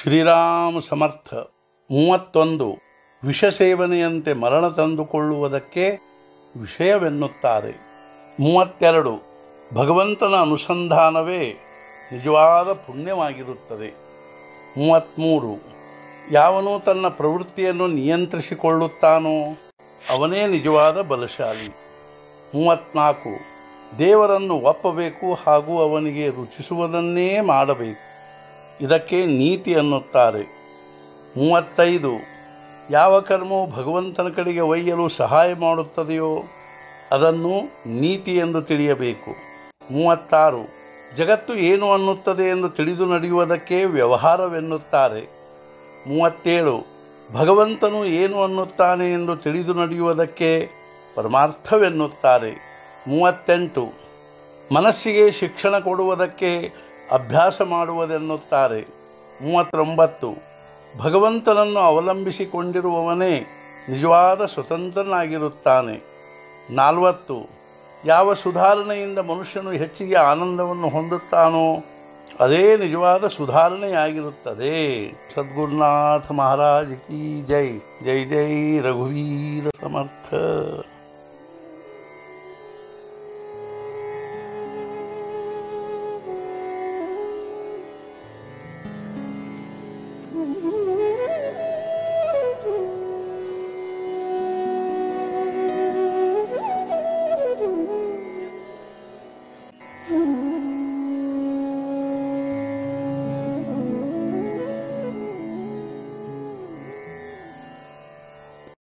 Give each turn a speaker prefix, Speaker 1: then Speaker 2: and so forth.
Speaker 1: ಶ್ರೀರಾಮ ಸಮರ್ಥ ಮೂವತ್ತೊಂದು ವಿಷ ಸೇವನೆಯಂತೆ ಮರಣ ತಂದುಕೊಳ್ಳುವುದಕ್ಕೆ ವಿಷಯವೆನ್ನುತ್ತಾರೆ ಮೂವತ್ತೆರಡು ಭಗವಂತನ ಅನುಸಂಧಾನವೇ ನಿಜವಾದ ಪುಣ್ಯವಾಗಿರುತ್ತದೆ ಮೂವತ್ತ್ಮೂರು ಯಾವನು ತನ್ನ ಪ್ರವೃತ್ತಿಯನ್ನು ನಿಯಂತ್ರಿಸಿಕೊಳ್ಳುತ್ತಾನೋ ಅವನೇ ನಿಜವಾದ ಬಲಶಾಲಿ ಮೂವತ್ತ್ನಾಲ್ಕು ದೇವರನ್ನು ಒಪ್ಪಬೇಕು ಹಾಗೂ ಅವನಿಗೆ ರುಚಿಸುವುದನ್ನೇ ಮಾಡಬೇಕು ಇದಕ್ಕೆ ನೀತಿ ಅನ್ನುತ್ತಾರೆ ಮೂವತ್ತೈದು ಯಾವ ಕರ್ಮವು ಭಗವಂತನ ಕಡೆಗೆ ಒಯ್ಯಲು ಸಹಾಯ ಮಾಡುತ್ತದೆಯೋ ಅದನ್ನು ನೀತಿ ಎಂದು ತಿಳಿಯಬೇಕು ಮೂವತ್ತಾರು ಜಗತ್ತು ಏನು ಅನ್ನುತ್ತದೆ ಎಂದು ತಿಳಿದು ನಡೆಯುವುದಕ್ಕೆ ವ್ಯವಹಾರವೆನ್ನುತ್ತಾರೆ ಮೂವತ್ತೇಳು ಭಗವಂತನು ಏನು ಅನ್ನುತ್ತಾನೆ ಎಂದು ತಿಳಿದು ನಡೆಯುವುದಕ್ಕೆ ಪರಮಾರ್ಥವೆನ್ನುತ್ತಾರೆ ಮೂವತ್ತೆಂಟು ಮನಸ್ಸಿಗೆ ಶಿಕ್ಷಣ ಕೊಡುವುದಕ್ಕೆ ಅಭ್ಯಾಸ ಮಾಡುವುದೆನ್ನುತ್ತಾರೆ ಮೂವತ್ತೊಂಬತ್ತು ಭಗವಂತನನ್ನು ಅವಲಂಬಿಸಿಕೊಂಡಿರುವವನೇ ನಿಜವಾದ ಸ್ವತಂತ್ರನಾಗಿರುತ್ತಾನೆ ನಾಲ್ವತ್ತು ಯಾವ ಸುಧಾರಣೆಯಿಂದ ಮನುಷ್ಯನು ಹೆಚ್ಚಿಗೆ ಆನಂದವನ್ನು ಹೊಂದುತ್ತಾನೋ ಅದೇ ನಿಜವಾದ ಸುಧಾರಣೆಯಾಗಿರುತ್ತದೆ ಸದ್ಗುರುನಾಥ ಮಹಾರಾಜ್ ಕಿ ಜೈ ಜೈ ಜೈ ರಘುವೀರ ಸಮರ್ಥ